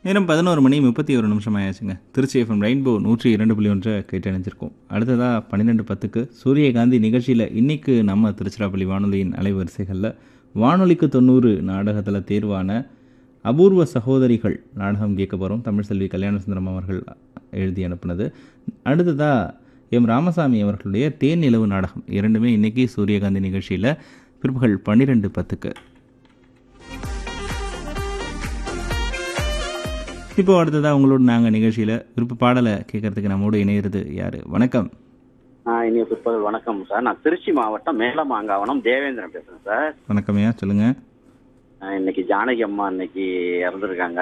நேரம் பதினோரு மணி முப்பத்தி ஒரு நிமிஷம் ஆயாச்சுங்க திருச்சி எஃப்எம் ரெயின்போ நூற்றி இரண்டு புள்ளி ஒன்றை கேட்டு அணிஞ்சிருக்கோம் அடுத்ததாக பன்னிரெண்டு பத்துக்கு சூரியகாந்தி நிகழ்ச்சியில் இன்னைக்கு நம்ம திருச்சிராப்பள்ளி வானொலியின் அலைவரிசைகளில் வானொலிக்கு தொண்ணூறு நாடகத்தில் தேர்வான அபூர்வ சகோதரிகள் நாடகம் கேட்க போகிறோம் தமிழ்செல்வி கல்யாணசுந்தரம் அவர்கள் எழுதி அனுப்புனது அடுத்ததாக எம் ராமசாமி அவர்களுடைய தேன் நிலவு நாடகம் இரண்டுமே இன்னைக்கு சூரியகாந்தி நிகழ்ச்சியில் பிற்பகல் பன்னிரெண்டு பத்துக்கு இப்போ அடுத்ததாக உங்களோட நாங்கள் நிகழ்ச்சியில் விருப்ப பாடலை கேட்கறதுக்கு நம்மோடு இணையிறது யார் வணக்கம் ஆ இனிய பிற்பகல் வணக்கம் சார் நான் திருச்சி மாவட்டம் மேலமாங்காவனம் தேவேந்திரன் பேசுறேன் சார் வணக்கம்யா சொல்லுங்கள் ஆ, இன்னைக்கு ஜானகி அம்மா இன்னைக்கு இறந்துருக்காங்க